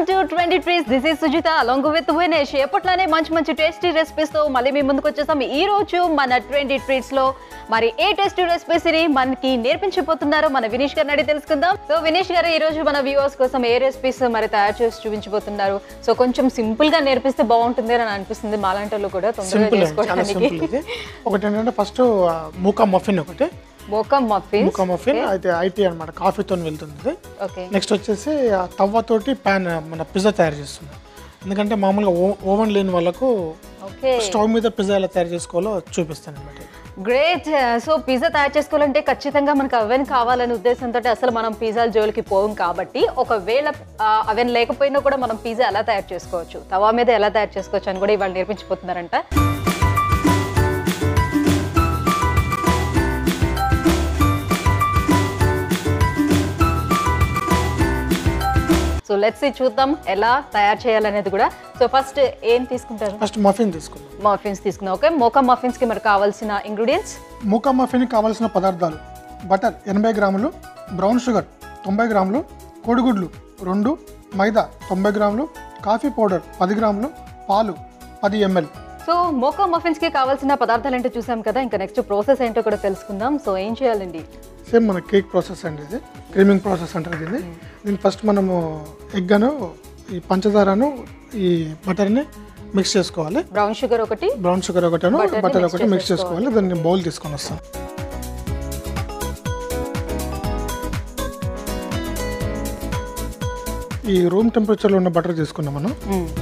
To twenty trees this is Sujitha along with Vinesh ఎప్పట్లానే మంచి మంచి టేస్టీ రెసిపీస్ తో మళ్ళీ మీ ముందుకు వచ్చేసాం ఈ రోజు మన ట్వంటీ ట్రీట్స్ లో మరి ఏ టేస్టీ రెసిపీస్ ని మనకి నేర్పించబోతున్నారు మన వినీష్ గారిని అడిగి తెలుసుకుందాం సో వినీష్ గారు ఈ రోజు మన వ్యూవర్స్ కోసం ఏ రెసిపీస్ మరి తయారు చేసి చూపించబోతున్నారు సో కొంచెం సింపుల్ గా నేర్పిస్తే బాగుంటుంది అని అనిపిస్తుంది మాలాంటి వాళ్ళు కూడా తొందరగా సింపుల్ చాలా సింపుల్ చేసుకోవడానికి ఇది ఒకటి ఏంటంటే ఫస్ట్ మూకా మఫిన్ ఒకటి బోకా మఫిన్స్ మూకా మఫిన్ అయితే ఐటీ అనమాట కాఫీతో వెళ్తుంది ఇది ఓకే నెక్స్ట్ వచ్చేసి ఆ తవ్వతోటి ప్యాన్ మన పిజ్జా తయారు చేస్తుంది ఎందుకంటే మామూలుగా ఓవెన్ లేని వాళ్ళకు ఓకే స్టవ్ మీద పిజ్జా ఎలా తయారు చేసుకోవాలో చూపిస్తాను అనమాట గ్రేట్ సో పిజ్జా తయారు చేసుకోవాలంటే ఖచ్చితంగా మనకు అవెన్ కావాలనే ఉద్దేశంతో అసలు మనం పిజ్జాల జోలికి పోం కాబట్టి ఒకవేళ అవెన్ లేకపోయినా కూడా మనం పిజ్జా ఎలా తయారు చేసుకోవచ్చు తవా మీద ఎలా తయారు చేసుకోవచ్చు అని కూడా ఇవాళ నేర్పించిపోతున్నారంట సో లెట్స్ చూద్దాం ఎలా తయారు చేయాలనేది కూడా సో ఫస్ట్ ఏం తీసుకుంటారు ఫస్ట్ మఫిన్ తీసుకుందాం మఫిన్స్ తీసుకున్నాం ఓకే మోకా మఫిన్స్ కి మరి కావాల్సిన ఇంగ్రీడియంట్స్ మూకా మఫిన్ కావాల్సిన పదార్థాలు బటర్ ఎనభై గ్రాములు బ్రౌన్ షుగర్ తొంభై గ్రాములు కోడిగుడ్లు రెండు మైదా తొంభై గ్రాములు కాఫీ పౌడర్ పది గ్రాములు పాలు పది ఎంఎల్ సో మోకా మఫిన్స్ కి కావాల్సిన పదార్థాలు ఏంటో చూసాం కదా ఇంకా నెక్స్ట్ ప్రాసెస్ ఏంటో కూడా తెలుసుకుందాం సో ఏం చేయాలండి సేమ్ మన కేక్ ప్రాసెస్ అండి ఇది క్రీమింగ్ ప్రాసెస్ అంటారు దీన్ని దీన్ని ఫస్ట్ మనము ఎగ్ అను ఈ పంచదారను ఈ బటర్ని మిక్స్ చేసుకోవాలి బ్రౌన్ షుగర్ ఒకటి బ్రౌన్ షుగర్ ఒకటను Butter ని బటర్ mix ఒకటి మిక్స్ చేసుకోవాలి దాన్ని బౌల్ తీసుకొని వస్తాం ఈ రూమ్ టెంపరేచర్లో ఉన్న బటర్ తీసుకున్నాం మనం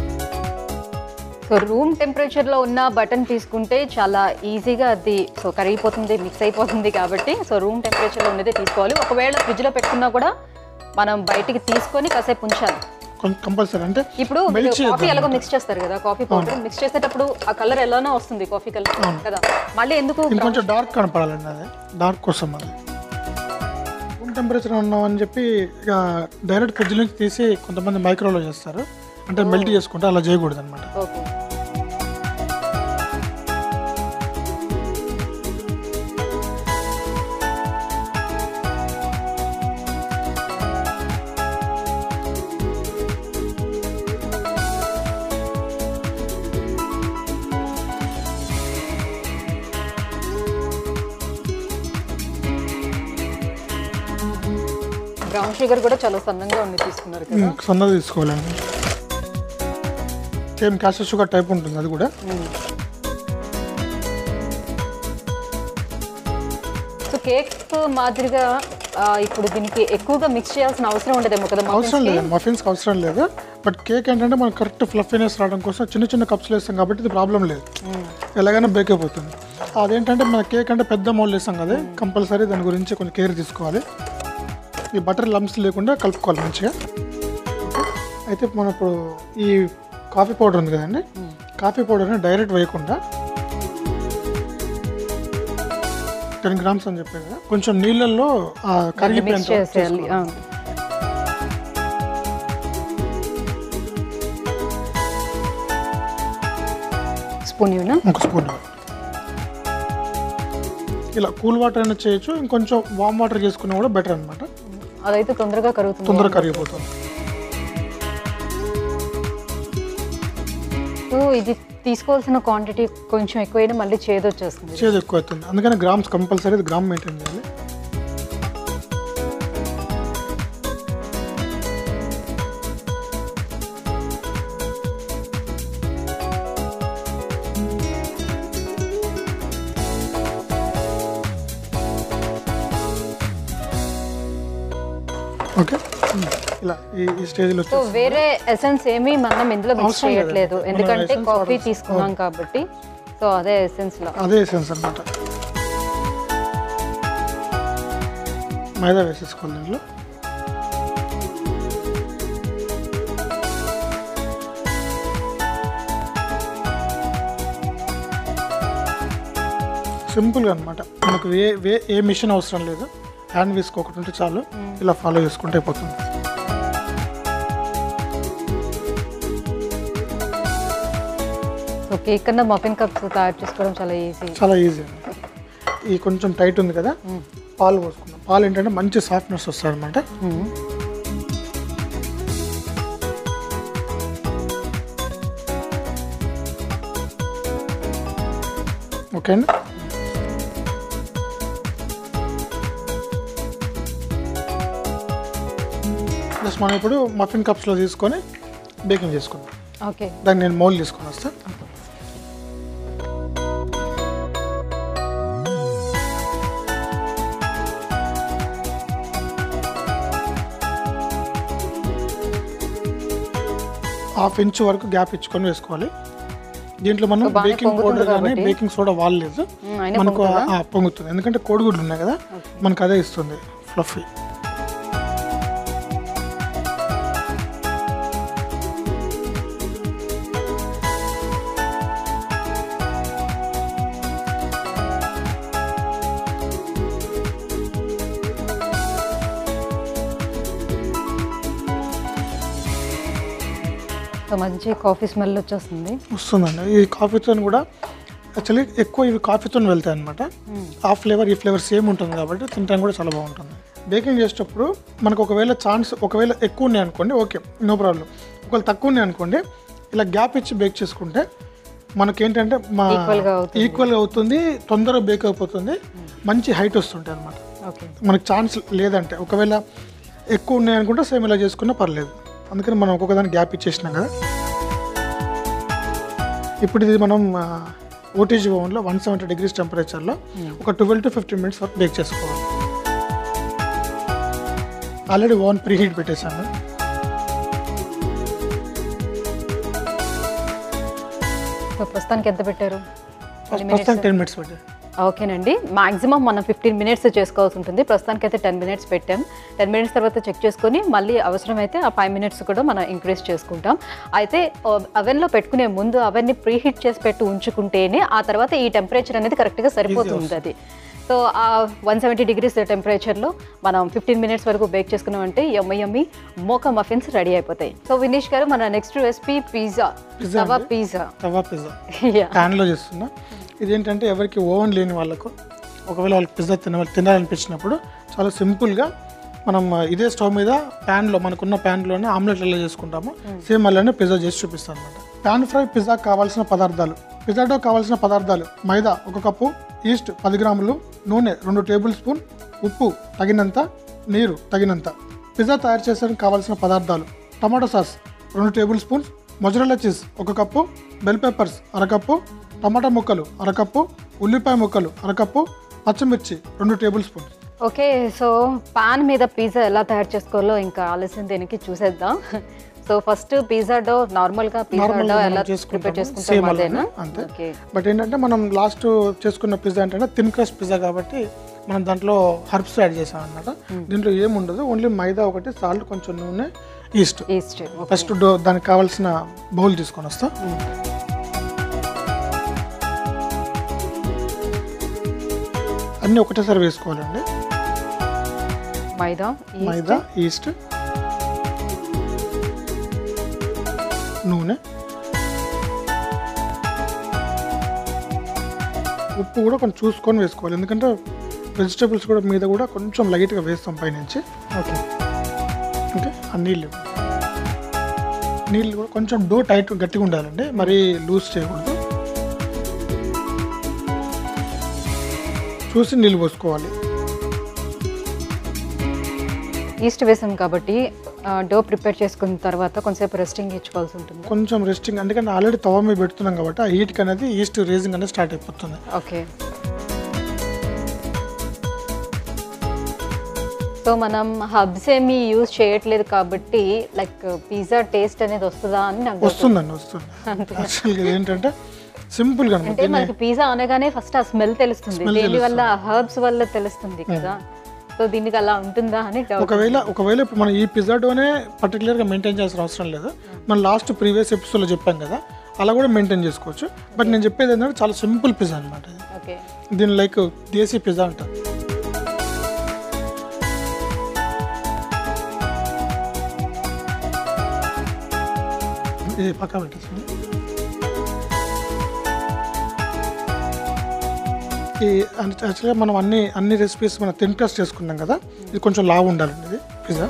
సో రూమ్ టెంపరేచర్ లో ఉన్న బటన్ తీసుకుంటే చాలా ఈజీగా అది సో కరిగిపోతుంది మిక్స్ అయిపోతుంది కాబట్టి సో రూమ్ టెంపరేచర్ లో ఉన్నదే తీసుకోవాలి ఒకవేళ ఫ్రిడ్జ్ లో పెట్టుకున్నా కూడా మనం బయటికి తీసుకొని కాసేపు ఉంచాలి కంపల్సరీ అంటే ఇప్పుడు Melt చేయొద్దు కాఫీ ఎలాగో మిక్స్ చేస్తారు కదా కాఫీ పౌడర్ మిక్స్ చేసేటప్పుడు ఆ కలర్ ఎలానో వస్తుంది కాఫీ కలర్ కదా మళ్ళీ ఎందుకు ఇంకొంచెం డార్క్ కనపడాలండి అది డార్క్ కోసం అది రూమ్ టెంపరేచర్ ఉన్నామని చెప్పి ఇక డైరెక్ట్ ఫ్రిడ్జ్ నుంచి తీసి కొంతమంది మైక్రోలో చేస్తారు అంటే మెల్ట్ చేసుకుంటే అలా చేయకూడదు అనమాట ఓకే బ్రౌన్ షుగర్ కూడా చాలా సన్నంగా ఉంది తీసుకున్నారు కదా సన్నది తీసుకోవాలండి సేమ్ క్యాషర్ షుగర్ టైప్ ఉంటుంది అది కూడా సో కేక్ మాదిరిగా ఆ, ఇప్పుడు దీనికి ఎక్కువగా మిక్స్ చేయాల్సిన అవసరం ఉండదేమో కదా అవసరం లేదు మఫిన్స్కి అవసరం లేదు బట్ కేక్ ఏంటంటే మనం కరెక్ట్ ఫ్లఫీనెస్ రావడం కోసం చిన్న చిన్న కప్స్లో వేస్తాం కాబట్టి ఇది ప్రాబ్లం లేదు ఎలాగైనా బేక్ అయిపోతుంది అదేంటంటే మన కేక్ అంటే పెద్ద మౌల్ వేస్తాం కదా కంపల్సరీ దాని గురించి కొంచెం కేర్ తీసుకోవాలి ఈ బటర్ లమ్స్ లేకుండా కలుపుకోవాలి మంచిగా ఓకే. అయితే మనం ఇప్పుడు ఈ కాఫీ పౌడర్ ఉంది కదండి కాఫీ పౌడర్ని డైరెక్ట్ వేయకుండా టెన్ గ్రామ్స్ అని చెప్పాను కదా కొంచెం నీళ్ళల్లో ఆ మిక్స్ కరిగిపోయేంత వరకు చేసేయాలి ఆ. స్పూన్ ఇవ్వనా ఒక స్పూన్ ఇలా కూల్ వాటర్ అయినా చేయొచ్చు ఇంకొంచెం వామ్ వాటర్ చేసుకున్నా కూడా బెటర్ అనమాట అదైతే తొందరగా కరుగుతుంది తొందరగా కరిగిపోతుంది సో ఇది తీసుకోవాల్సిన క్వాంటిటీ కొంచెం ఎక్కువైనా మళ్ళీ చేదు వచ్చేస్తుంది చేదు ఎక్కువ అవుతుంది అందుకని గ్రామ్స్ కంపల్సరీ గ్రామ్ మెయింటైన్ చేయాలి ఓకే ఇలా ఈ ఈ స్టేజ్లో సో వచ్చి వేరే ఎసెన్స్ ఏమీ మనం ఇందులో మిక్స్ అవసరం లేదు. చేయట్లేదు మనం ఎందుకంటే essence కాఫీ వాడచ్చు. తీసుకున్నాం కాబట్టి సో అదే ఎసెన్స్ లో అదే ఎసెన్స్ అనమాట మైదా వేసేసుకోవాలి దీంట్లో సింపుల్గా అనమాట మనకు ఏ వే ఏ మిషన్ అవసరం లేదు హ్యాండ్ విస్క్ ఒకటి ఉంటే చాలు ఇలా ఫాలో చేసుకుంటే అయిపోతుంది సో కేక్ కన్నా మఫిన్ కప్స్ తయారు చేసుకోవడం చాలా ఈజీ చాలా ఈజీ అనమాట ఈ కొంచెం టైట్ ఉంది కదా పాలు పోసుకున్నాం పాలు ఏంటంటే మంచి సాఫ్ట్నెస్ వస్తుంది అనమాట ఓకే అండి జస్ట్ మనం ఇప్పుడు మఫిన్ కప్స్లో తీసుకొని బేకింగ్ చేసుకుందాం ఓకే దాన్ని నేను మౌల్ తీసుకొని వస్తాను హాఫ్ ఇంచ్ వరకు గ్యాప్ ఇచ్చుకొని వేసుకోవాలి దీంట్లో మనం సో బాగానే బేకింగ్ పొంగుతుంది పౌడర్ కానీ కాబట్టి. బేకింగ్ సోడా వాడలేదు మ్మ్, అయినా మనకు పొంగుతుందా? ఆ, పొంగుతుంది ఎందుకంటే కోడిగుడ్లు ఉన్నాయి కదా మనకు అదే ఇస్తుంది ఫ్లఫీ సో మంచి కాఫీ స్మెల్ వచ్చేస్తుంది వస్తుందండి ఈ కాఫీతో కూడా యాక్చువల్లీ ఎక్కువ ఇవి కాఫీతో వెళ్తాయి అనమాట ఆ ఫ్లేవర్ ఈ ఫ్లేవర్ సేమ్ ఉంటుంది కాబట్టి తినడానికి కూడా చాలా బాగుంటుంది బేకింగ్ చేసేటప్పుడు మనకు ఒకవేళ ఛాన్స్ ఒకవేళ ఎక్కువ ఉన్నాయి అనుకోండి ఓకే నో ప్రాబ్లం ఒకవేళ తక్కువ ఉన్నాయి అనుకోండి ఇలా గ్యాప్ ఇచ్చి బేక్ చేసుకుంటే మనకేంటంటే మా Equal గా అవుతుంది. ఈక్వల్గా అవుతుంది తొందరగా బేక్ అయిపోతుంది మంచి హైట్ వస్తుంటాయి అనమాట ఓకే మనకు ఛాన్స్ లేదంటే ఒకవేళ ఎక్కువ ఉన్నాయి అనుకుంటే సేమ్ ఇలా చేసుకున్నా పర్లేదు అందుకని మనం ఒక్కొక్క దానికి గ్యాప్ ఇచ్చేసినాం కదా ఇప్పుడు ఇది మనం ఓటీజీ ఓవెన్లో వన్ సెవెంటీ డిగ్రీస్ టెంపరేచర్లో ఒక ట్వెల్వ్ టు ఫిఫ్టీన్ మినిట్స్ వరకు బేక్ చేసుకోవాలి ఆల్రెడీ ఓవెన్ ప్రీ హీట్ పెట్టేశాను సో ప్రస్తుతానికి ఎంత పెట్టారు ప్రస్తుతానికి టెన్ మినిట్స్ పెట్టాను ఓకేనండి మాక్సిమం మనం ఫిఫ్టీన్ మినిట్స్ చేసుకోవాల్సి ఉంటుంది ప్రస్తుతానికి అయితే టెన్ మినిట్స్ పెట్టాం టెన్ మినిట్స్ తర్వాత చెక్ చేసుకొని మళ్ళీ అవసరమైతే ఆ ఫైవ్ మినిట్స్ కూడా మనం ఇంక్రీజ్ చేసుకుంటాం అయితే అవెన్లో పెట్టుకునే ముందు అవన్నీ ప్రీ హీట్ చేసి పెట్టి ఉంచుకుంటేనే ఆ తర్వాత ఈ టెంపరేచర్ అనేది కరెక్ట్గా సరిపోతుంది అది సో ఆ వన్ సెవెంటీ డిగ్రీస్ టెంపరేచర్లో మనం ఫిఫ్టీన్ మినిట్స్ వరకు బేక్ చేసుకున్నామంటే ఎమ్మ ఎమ్మి మోకా మఫిన్స్ రెడీ అయిపోతాయి సో వినీష్ గారు మన next recipe pizza Pizza tawa అండి. పిజ్జా తవా పిజ్జా ప్యాన్లో చేస్తున్నా ఇదేంటంటే ఎవరికి ఓవెన్ లేని వాళ్ళకు ఒకవేళ వాళ్ళకి పిజ్జా తిన తినాలనిపించినప్పుడు చాలా సింపుల్గా మనం ఇదే స్టవ్ మీద ప్యాన్లో మనకున్న ప్యాన్లోనే ఆమ్లెట్ ఎలా చేసుకుంటామో సేమ్ అలానే పిజ్జా చేసి చూపిస్తాను అనమాట ప్యాన్ ఫ్రై పిజ్జా కావాల్సిన పదార్థాలు పిజ్జా డో కావాల్సిన పదార్థాలు మైదా ఒక కప్పు ఈస్ట్ పది గ్రాములు నూనె రెండు టేబుల్ స్పూన్ ఉప్పు తగినంత నీరు తగినంత పిజ్జా తయారు చేసేందుకు కావాల్సిన పదార్థాలు టమాటో సాస్ రెండు టేబుల్ స్పూన్స్ మొజరెల్లా చీజ్ ఒక కప్పు బెల్ పెప్పర్స్ అరకప్పు టమాటా ముక్కలు అరకప్పు ఉల్లిపాయ ముక్కలు అరకప్పు పచ్చిమిర్చి రెండు tablespoons okay so pan మీద పిజ్జా ఎలా తయారు చేసుకోవాలో ఇంకా ఆలస్యం దీనికి చూసేద్దాం so first pizza dough normal గా పిజ్జా Normal డో గా ఎలా మనం చేసుకుంటాము. ప్రిపేర్ Same చేసుకుంటాం అలానే, అదేనా అంతే. ఓకే బట్ ఏంటంటే మనం లాస్ట్ చేసుకున్న పిజ్జా ఏంటంటే థిన్ క్రస్ట్ పిజ్జా కాబట్టి మనం దాంట్లో హర్బ్స్ యాడ్ చేసాం అనమాట దీంట్లో ఏముండదు ఓన్లీ మైదా ఒకటి సాల్ట్ కొంచెం నూనె ఈస్ట్ ఈస్ట్ ఫస్ట్ డో దానికి కావాల్సిన బౌల్ తీసుకొని వస్తా అన్నీ ఒకటేసారి వేసుకోవాలండి మైదా ఈ- మైదా ఈస్ట్ నూనె ఉప్పు కూడా కొంచెం చూసుకొని వేసుకోవాలి ఎందుకంటే వెజిటేబుల్స్ కూడా మీద కూడా కొంచెం లైట్గా వేస్తాం పైనుంచి ఓకే ఓకే ఆ నీళ్ళు నీళ్ళు కూడా కొంచెం డో టైట్ గట్టిగా ఉండాలండి మరీ లూజ్ చేయకూడదు చూసి నీళ్ళు పోసుకోవాలి ఈస్ట్ వేసాం కాబట్టి డో ప్రిపేర్ చేసుకున్న తర్వాత కొంతసేపు రెస్టింగ్ ఇచ్చుకోవాల్సి ఉంటుంది కొంచెం రెస్టింగ్ ఎందుకంటే ఆల్రెడీ తవ మీద పెడుతున్నాం కాబట్టి ఆ హీట్కి అనేది ఈస్ట్ రేజింగ్ అనేది స్టార్ట్ అయిపోతుంది ఓకే సో మనం హబ్స్ ఏమి యూజ్ చేయట్లేదు కాబట్టి లైక్ పిజ్జా టేస్ట్ అనేది వస్తుందా అని నాకు doubt. వస్తుందండి వస్తుంది యాక్చువల్గా ఏంటంటే సింపుల్గా అనమాట అంటే మనకి పిజ్జా అనగానే ఫస్ట్ ఆ స్మెల్ తెలుస్తుంది దేని వల్ల హర్బ్స్ వల్ల తెలుస్తుంది కదా సో దీనికి అలా ఉంటుందా అని డౌట్ ఒకవేళ ఒకవేళ ఇప్పుడు మనం ఈ పిజ్జా డోనే పర్టికులర్గా మెయింటైన్ చేయాల్సిన అవసరం లేదు మనం లాస్ట్ ప్రీవియస్ ఎపిసోడ్లో చెప్పాం కదా అలా కూడా మెయింటైన్ చేసుకోవచ్చు బట్ నేను చెప్పేది ఏంటంటే చాలా సింపుల్ పిజ్జా అనమాట ఇది ఓకే దీని లైక్ దేశీ పిజ్జా అంటారు ఇది పక్క పెట్టేసింది ఈ యాక్చువల్గా మనం అన్ని అన్ని రెసిపీస్ మనం తిన్ టెస్ట్ చేసుకున్నాం కదా ఇది కొంచెం లావు ఉండాలండి ఇది పిజ్జా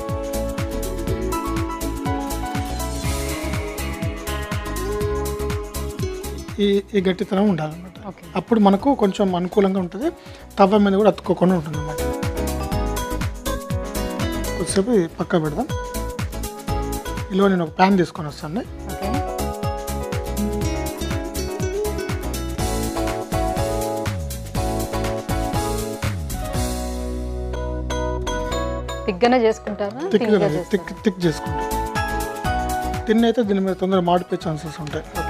ఈ ఈ గట్టితనం ఉండాలన్నమాట ఓకే అప్పుడు మనకు కొంచెం అనుకూలంగా ఉంటుంది తవ్వ మీద కూడా అతుక్కోకుండా ఉంటుంది అన్నమాట కొద్దిసేపు ఇది పక్క పెడదాం ఇలా నేను ఒక ప్యాన్ తీసుకొని వస్తాను ఓకే తిగ్గనే చేసుకుంటారా థిక్ తిన్నగా థిక్ చేస్తారా? థిక్ చేసుకుంటాం తిన్న అయితే దీని మీద తొందరగా మాడిపోయే ఛాన్సెస్ ఉంటాయి ఓకే.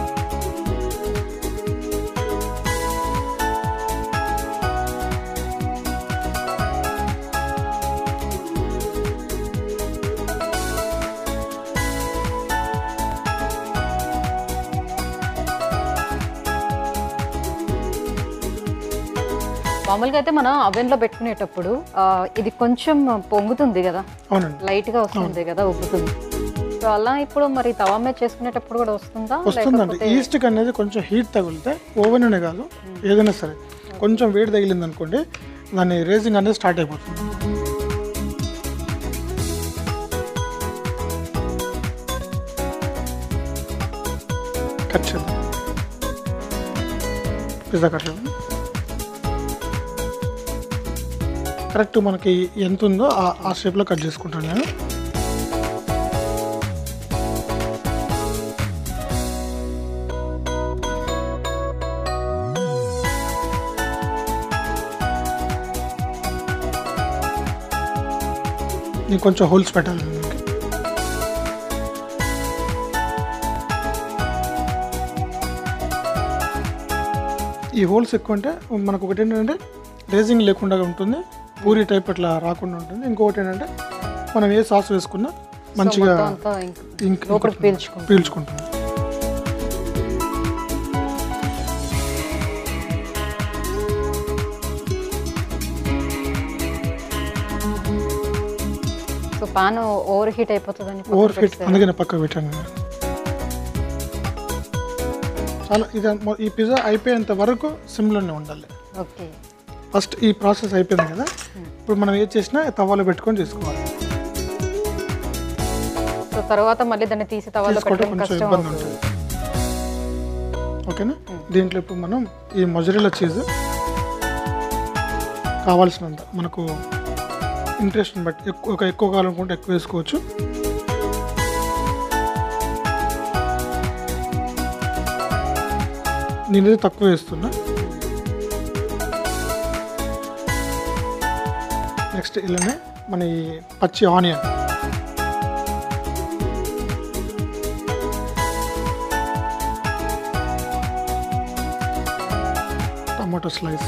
మామూలుగా అయితే మనం oven లో పెట్టుకునేటప్పుడు ఆ, ఇది కొంచెం పొంగుతుంది కదా అవునండి లైట్ గా వస్తుంది కదా ఉబ్బుతుంది సో అలా ఇప్పుడు మరి తవా మీద చేసుకునేటప్పుడు కూడా వస్తుందా వస్తుందండి ఈస్ట్కి అనేది కొంచెం హీట్ తగిలితే ఓవెన్ అనే కాదు ఏదైనా సరే కొంచెం వేడి తగిలింది అనుకోండి దాని రేసింగ్ అనేది స్టార్ట్ అయిపోతుంది కట్ చేద్దాం పిజ్జా కట్ చేద్దాం కరెక్ట్ మనకి ఎంత ఉందో ఆ- ఆ షేప్లో కట్ చేసుకుంటాను నేను నేను కొంచెం హోల్స్ పెట్టాలి దీనికి ఈ హోల్స్ ఎక్కువ అంటే మనకు ఒకటి ఏంటంటే రేజింగ్ లేకుండా ఉంటుంది పూరి టైప్ అట్లా రాకుండా ఉంటుంది ఇంకొకటి ఏంటంటే మనం ఏ సాస్ వేసుకున్నా మంచిగా మొత్తం అంతా ఇంక ఇంక్ లోపలికి పీల్చుకుంటుంది పీల్చుకుంటుంది సో పాన్ ఓవర్ హీట్ అయిపోతుందని పక్కన ఓవర్ ఫిట్ పెట్టేసారా? అందుకనే పక్క పెట్టాను నేను. చాలా ఇది మొ- ఈ పిజ్జా అయిపోయేంత వరకు సిమ్లోనే ఉండాలి ఓకే ఫస్ట్ ఈ ప్రాసెస్ అయిపోయింది కదా ఇప్పుడు మనం ఏది చేసినా తవ్వాలో పెట్టుకొని చేసుకోవాలి సో తర్వాత మళ్ళీ దాన్ని తీసి తవాలో తీసుకోవడం పెట్టడం కొంచెం కష్టం ఇబ్బంది అవుతుంది ఉంటుంది ఓకేనా దీంట్లో ఇప్పుడు మనం ఈ మొజరెలా చీజ్ కావాల్సినంత మనకు ఇంట్రెస్ట్ని బట్టి ఎక్కువ ఒక ఎక్కువ కావాలనుకుంటే ఎక్కువ వేసుకోవచ్చు నేనైతే తక్కువ వేస్తున్నా నెక్స్ట్ ఇలానే మన ఈ పచ్చి ఆనియన్ టమాటో స్లైస్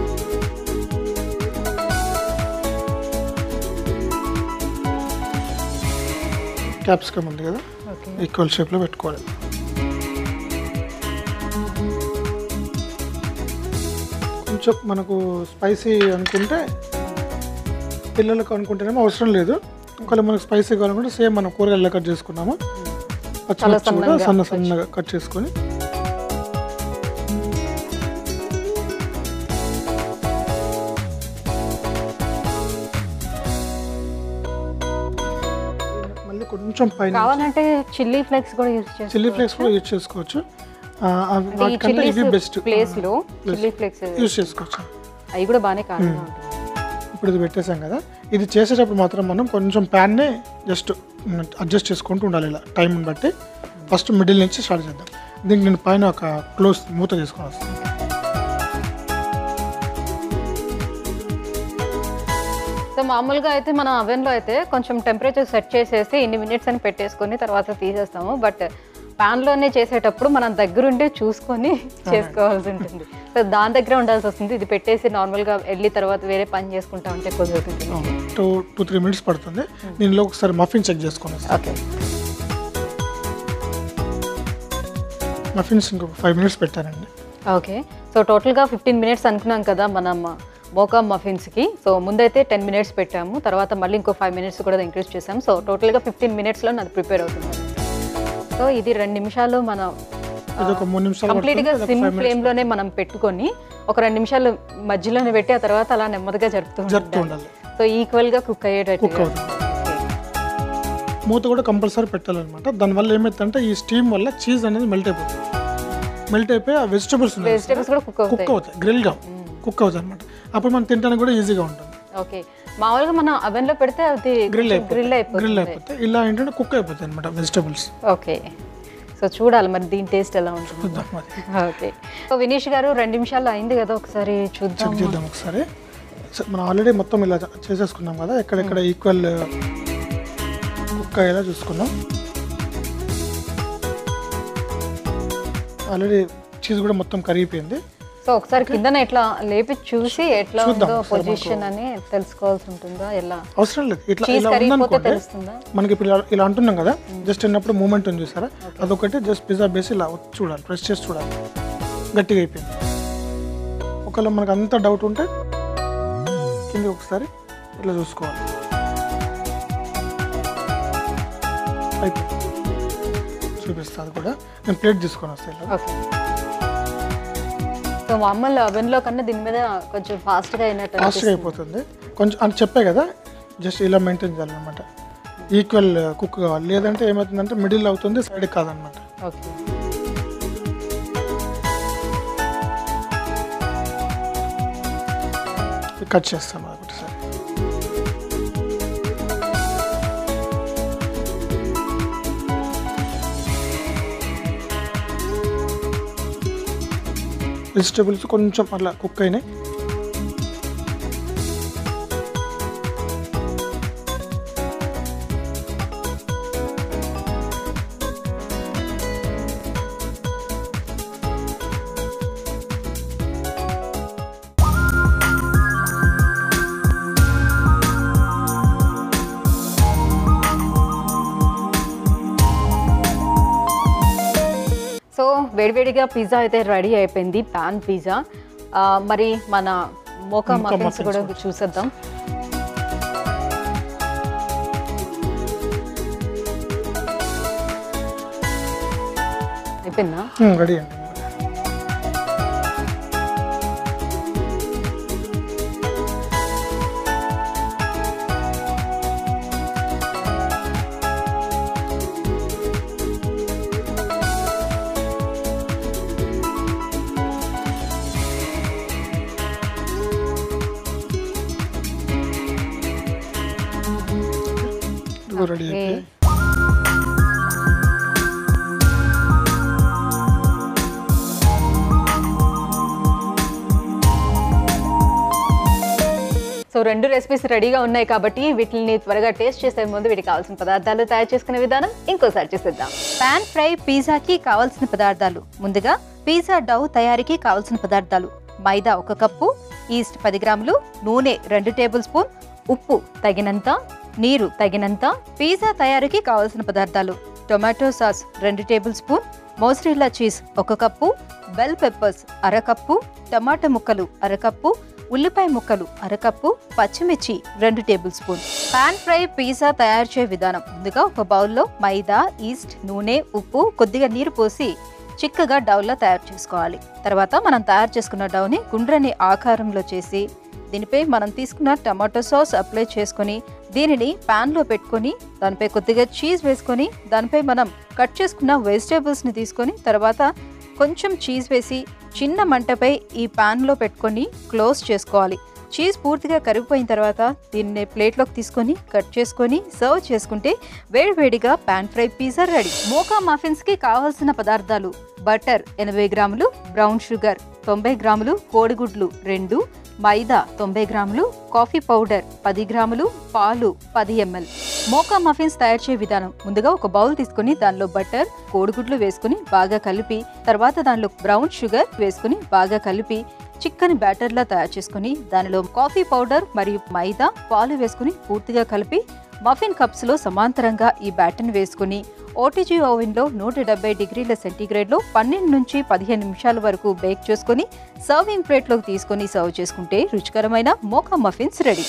క్యాప్సికమ్ ఉంది కదా ఓకే ఈక్వల్ షేప్లో పెట్టుకోవాలి కొంచెం మనకు స్పైసీ అనుకుంటే పిల్లలకు అనుకుంటేనేమో అవసరం లేదు ఒకవేళ మనకు స్పైసీ కావాలనుకుంటే సేమ్ మనం కూరగాయలు కట్ చేసుకున్నాము పచ్చిమిర్చి కూడా సన్నగా సన్న సన్నగా కట్ చేసుకొని మళ్ళీ కొంచెం పైన కావాలంటే చిల్లీ ఫ్లేక్స్ కూడా యూజ్ చేస్తాం చిల్లీ ఫ్లేక్స్ కూడా యూజ్ చేసుకోవచ్చు ఆ, అవి ఈ వాటికంటే చిల్లీస్ ఇవి బెస్ట్ ప్లేస్ లో చిల్లీ ఫ్లేక్స్ యూజ్ చేసుకోవచ్చు అవి కూడా బాగానే కారంగా ఉంటుంది ఇప్పుడు ఇది పెట్టేసాం కదా ఇది చేసేటప్పుడు మాత్రం మనం కొంచెం ప్యాన్ని జస్ట్ అడ్జస్ట్ చేసుకుంటూ ఉండాలి ఇలా టైంని బట్టి ఫస్ట్ మిడిల్ నుంచి స్టార్ట్ చేద్దాం దీనికి నేను పైన ఒక క్లోజ్ మూత తీసుకొని వస్తాను సో మామూలుగా అయితే మన oven లో అయితే కొంచెం టెంపరేచర్ సెట్ చేసేసి ఇన్ని మినిట్స్ అని పెట్టేసుకొని తర్వాత తీసేస్తాము బట్ లోనే చేసేటప్పుడు మనం దగ్గరుండి చూసుకొని చేసుకోవాల్సి ఉంటుంది సో దాని దగ్గర ఉండాల్సి వస్తుంది ఇది పెట్టేసి నార్మల్గా వెళ్ళి తర్వాత వేరే పని చేసుకుంటా ఉంటే కుదురుతుంది టూ టూ త్రీ మినిట్స్ పడుతుంది దీనిలో ఒకసారి మఫిన్ చెక్ చేసుకొని వస్తాం ఓకే మఫిన్స్ ఇంకొక ఫైవ్ మినిట్స్ పెట్టానండి ఓకే సో టోటల్గా ఫిఫ్టీన్ మినిట్స్ అనుకున్నాం కదా మనం మోకా మఫిన్స్కి సో ముందైతే టెన్ మినిట్స్ పెట్టాము తర్వాత మళ్ళీ ఇంకో ఫైవ్ మినిట్స్ కూడా ఇంక్రీజ్ చేసాము సో టోటల్గా ఫిఫ్టీన్ మినిట్స్లో నాది ప్రిపేర్ అవుతుంది సో ఇది రెండు నిమిషాలు మనం ఇది ఒక మూడు నిమిషాలు కంప్లీట్గా పడుతుంది, ఇది ఒక సిమ్ five minutes ఫ్లేమ్లోనే మనం పెట్టుకొని ఒక రెండు నిమిషాలు మధ్యలోనే పెట్టి ఆ తర్వాత అలా నెమ్మదిగా జరుపుతూ జరుపుతూ ఉండాలి ఉండాలి సో ఈక్వల్గా కుక్ అయ్యేటట్టు కుక్ అవుతుంది మూత కూడా కంపల్సరీ పెట్టాలన్నమాట దానివల్ల ఏమవుతుందంటే ఈ స్టీమ్ వల్ల చీజ్ అనేది మెల్ట్ అయిపోతుంది మెల్ట్ అయిపోయి ఆ వెజిటబుల్స్ ఉన్నాయి వెజిటేబుల్స్ కూడా కుక్ అవుతాయి కుక్ అవుతాయి గ్రిల్గా కుక్ అవుతాయి అనమాట అప్పుడు మనం తినడానికి కూడా ఈజీగా ఉంటుంది ఓకే మామూలుగా మనం oven లో పెడితే అది గ్రిల్ గ్రిల్ అయిపోతుంది గ్రిల్ అయిపోతుంది అయిపోతే ఇలా ఏంటంటే కుక్ అయిపోతాయి అనమాట వెజిటబుల్స్ ఓకే సో చూడాలి మరి దీని టేస్ట్ ఎలా ఉంటుంది చూద్దాం మరి ఓకే సో వినీష్ గారు రెండు నిమిషాలు అయింది కదా ఒకసారి చూద్దాం చెక్ చేద్దాం ఒకసారి స- మనం ఆల్రెడీ మొత్తం ఇలా చేసేసుకున్నాం కదా ఎక్కడెక్కడ ఈక్వల్ కుక్ అయ్యేలా చూసుకున్నాం ఆల్రెడీ చీజ్ కూడా మొత్తం కరిగిపోయింది సో ఒకసారి కిందన ఎట్లా లేపి చూసి ఎట్లా చూద్దాం ఉందో ఒకసారి పొజిషన్ అని తెలుసుకోవాల్సి ఉంటుందా ఎలా అవసరం లేదు ఇట్లా చీజ్ ఇలా కరిగిపోతే ఉందనుకోండి తెలుస్తుందా మనకి ఇప్పుడు ఇలా- ఇలా అంటున్నాం కదా జస్ట్ అన్నప్పుడు మూమెంట్ ఉంది చూసారా అదొకటి జస్ట్ పిజ్జా బేస్ ఇలా వచ్చి చూడాలి ప్రెస్ చేసి చూడాలి గట్టిగా అయిపోయింది ఒకవేళ మనకు అంత డౌట్ ఉంటే కింద ఒకసారి ఇట్లా చూసుకోవాలి అయిపోయింది చూపిస్తా అది కూడా నేను ప్లేట్ తీసుకొని వస్తాను ఇలా ఓకే సో మామూలు oven లో కన్నా దీని మీద కొంచెం ఫాస్ట్గా అయినట్టు ఫాస్ట్గా అయిపోతుంది కొంచెం అని చెప్పే కదా జస్ట్ ఇలా మెయింటైన్ చేయాలన్నమాట ఈక్వల్ కుక్ కావాలి లేదంటే ఏమవుతుందంటే మిడిల్ అవుతుంది సైడ్ కాదనమాట ఓకే కట్ చేస్తాం ఒకటిసారి వెజిటేబుల్స్ కొంచెం అట్లా కుక్ అయినాయి సో వేడివేడిగా పిజ్జా అయితే రెడీ అయిపోయింది పాన్ పిజ్జా ఆ, మరి మన మోకా మఫిన్స్ కూడా చూసేద్దాం అయిపోయిందా రెడీ అండి ఇదిగో రెడీ ఓకే. అయిపోయి సో రెండు రెసిపీస్ రెడీగా ఉన్నాయి కాబట్టి వీటిని త్వరగా టేస్ట్ చేసే ముందు వీటికి కావాల్సిన పదార్థాలు తయారు చేసుకునే విధానం ఇంకోసారి చూసేద్దాం పాన్ ఫ్రై పిజ్జాకి కావాల్సిన పదార్థాలు ముందుగా పిజ్జా డౌ తయారీకి కావాల్సిన పదార్థాలు మైదా ఒక కప్పు ఈస్ట్ పది గ్రాములు నూనె రెండు టేబుల్ స్పూన్ ఉప్పు తగినంత నీరు తగినంత పిజ్జా తయారీకి కావాల్సిన పదార్థాలు టొమాటో సాస్ రెండు టేబుల్ స్పూన్ మోసరిల్లా చీజ్ ఒక కప్పు బెల్ పెప్పర్స్ అరకప్పు టమాటా ముక్కలు అరకప్పు ఉల్లిపాయ ముక్కలు అరకప్పు పచ్చిమిర్చి రెండు tablespoon pan fry pizza తయారు చేయ విధానం ముందుగా ఒక బౌల్లో మైదా ఈస్ట్ నూనె ఉప్పు కొద్దిగా నీరు పోసి చిక్కగా డౌలా తయారు చేసుకోవాలి తర్వాత మనం తయారు చేసుకున్న డౌని గుండ్రని ఆకారంలో చేసి దీనిపై మనం తీసుకున్న టమాటో సాస్ అప్లై చేసుకొని దీనిని pan లో పెట్టుకొని దానిపై కొద్దిగా చీజ్ వేసుకొని దానిపై మనం కట్ చేసుకున్న vegetables ని తీసుకొని తర్వాత కొంచెం చీజ్ వేసి చిన్న మంటపై ఈ pan లో పెట్టుకొని క్లోజ్ చేసుకోవాలి చీజ్ పూర్తిగా కరిగిపోయిన తర్వాత దీన్ని ప్లేట్లోకి తీసుకొని కట్ చేసుకొని సర్వ్ చేసుకుంటే వేడివేడిగా pan fry pizza ready mocha muffins కి కావాల్సిన పదార్థాలు బటర్ ఎనభై గ్రాములు బ్రౌన్ షుగర్ తొంభై గ్రాములు కోడిగుడ్లు రెండు మైదా తొంభై గ్రాములు కాఫీ పౌడర్ పది గ్రాములు పాలు పది ఎంఎల్ మోకా మఫిన్స్ తయారు చేయ విధానం ముందుగా ఒక బౌల్ తీసుకొని దానిలో బటర్ కోడిగుడ్లు వేసుకుని బాగా కలిపి తర్వాత దానిలో బ్రౌన్ షుగర్ వేసుకుని బాగా కలిపి చిక్కని బ్యాటర్లా తయారు చేసుకుని దానిలో కాఫీ పౌడర్ మరియు మైదా పాలు వేసుకుని పూర్తిగా కలిపి మఫిన్ కప్స్ లో సమాంతరంగా ఈ బ్యాటర్ని వేసుకుని ఓటీజీ ఓవెన్లో నూట డెబ్బై డిగ్రీల సెంటీగ్రేడ్లో పన్నెండు నుంచి పదిహేను నిమిషాల వరకు బేక్ చేసుకుని సర్వింగ్ ప్లేట్లోకి తీసుకొని సర్వ్ చేసుకుంటే రుచికరమైన మోకా మఫిన్స్ రెడీ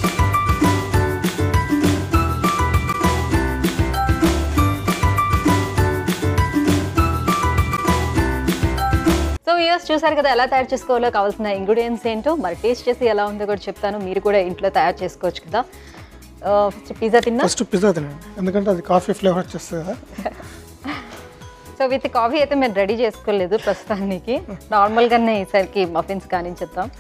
సో ఇయర్స్ చూసారు కదా ఎలా తయారు చేసుకోవాలో కావాల్సిన ఇంగ్రీడియంట్స్ ఏంటో మరి టేస్ట్ చేసి ఎలా ఉందో కూడా చెప్తాను మీరు కూడా ఇంట్లో తయారు చేసుకోవచ్చు కదా పిజ్జా తిన్నా ఫస్ట్ పిజ్జా తినండి ఎందుకంటే అది కాఫీ ఫ్లేవర్ వచ్చేస్తుంది కదా సో విత్ కాఫీ అయితే మేము రెడీ చేసుకోలేదు ప్రస్తుతానికి నార్మల్గానే ఈసారికి మఫిన్స్ కానించేద్దాం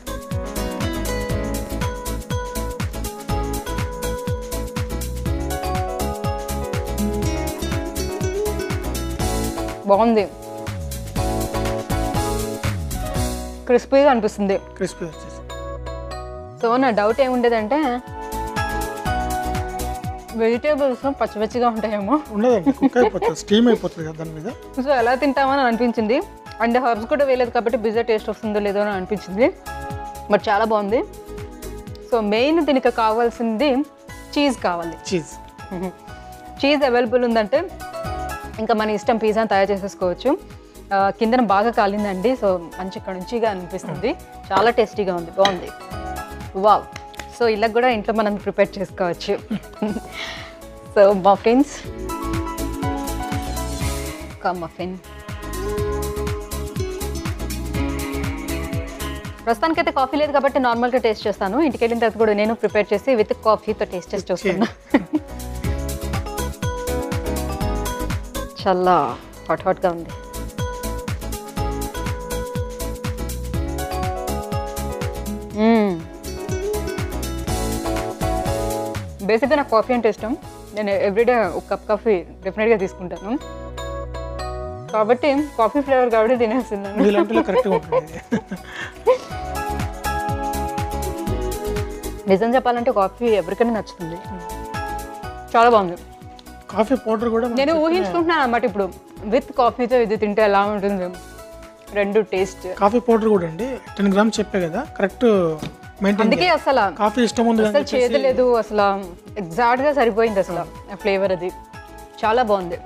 బాగుంది క్రిస్పీగా అనిపిస్తుంది క్రిస్పీ వచ్చేసి సో నా డౌట్ ఏముండేదంటే వెజిటేబుల్స్ పచ్చి పచ్చిగా ఉంటాయేమో ఉండదండి కుక్ అయిపోతుంది స్టీమ్ అయిపోతుంది కదా దాని మీద సో ఎలా తింటామని అనిపించింది అండ్ హర్బ్స్ కూడా వేయలేదు కాబట్టి పిజ్జా టేస్ట్ వస్తుందో లేదో అని అనిపించింది బట్ చాలా బాగుంది సో మెయిన్ దీనికి కావాల్సింది చీజ్ కావాలి చీజ్ చీజ్ అవైలబుల్ ఉందంటే ఇంకా మన ఇష్టం పిజ్జాని తయారు చేసేసుకోవచ్చు ఆ, కిందన బాగా కాలిందండి సో మంచి క్రంచీగా అనిపిస్తుంది చాలా టేస్టీగా ఉంది బాగుంది వావ్ సో ఇలా కూడా ఇంట్లో మనం ప్రిపేర్ చేసుకోవచ్చు సో మఫిన్స్ కమ్ మఫిన్ ప్రస్తుతానికైతే కాఫీ లేదు కాబట్టి నార్మల్గా టేస్ట్ చేస్తాను ఇంటికి వెళ్ళిన తర్వాత కూడా నేను ప్రిపేర్ చేసి విత్ కాఫీతో టేస్ట్ చేసి చూస్తున్నా చాలా హాట్ హాట్గా ఉంది బేసిక్గా నాకు కాఫీ అంటే ఇష్టం నేను ఎవ్రీడే ఒక కప్ కాఫీ డెఫినెట్గా తీసుకుంటాను కాబట్టి కాఫీ ఫ్లేవర్ కాబట్టి తినేస్తున్నాను వీళ్ళంటే కరెక్ట్గా ఉంటుంది నిజం చెప్పాలంటే కాఫీ ఎవరికైనా నచ్చుతుంది చాలా బాగుంది కాఫీ పౌడర్ కూడా నేను ఊహించుకుంటున్నాను అన్నమాట ఇప్పుడు విత్ కాఫీతో ఇది తింటే ఎలా ఉంటుంది రెండు టేస్ట్ కాఫీ పౌడర్ కూడా అండి టెన్ గ్రామ్స్ చెప్పే కదా కరెక్ట్ మెయింటైన్ అందుకే అసలు కాఫీ ఇష్టం ఉంది అసలు చేదు లేదు అసలు ఎగ్జాక్ట్ గా సరిపోయింది అసలు ఫ్లేవర్ అది చాలా బాగుంది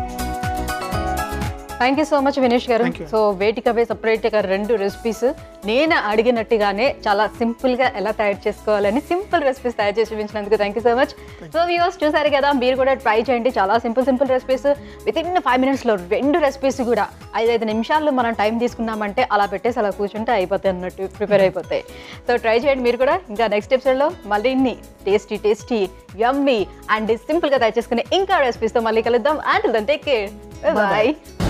thank you so much Vinesh గారు సో వేటికవే సపరేట్గా రెండు రెసిపీస్ నేను అడిగినట్టుగానే చాలా సింపుల్ గా ఎలా తయారు చేసుకోవాలని సింపుల్ రెసిపీస్ తయారు చేసి చూపించినందుకు thank you so much so viewers చూసారు కదా మీరు కూడా ట్రై చేయండి చాలా simple simple recipes within five మినిట్స్లో రెండు రెసిపీస్ కూడా ఐదైదు నిమిషాల్లో మనం టైం తీసుకున్నామంటే అలా పెట్టేసి అలా కూర్చుంటే అయిపోతాయి అన్నట్టు ప్రిపేర్ అయిపోతాయి సో ట్రై చేయండి మీరు కూడా ఇంకా నెక్స్ట్ ఎపిసోడ్లో మళ్ళీ ఇన్ని టేస్టీ టేస్టీ యమ్మీ అండ్ సింపుల్గా తయారు చేసుకునే ఇంకా రెసిపీస్తో మళ్ళీ కలుద్దాం and then take care bye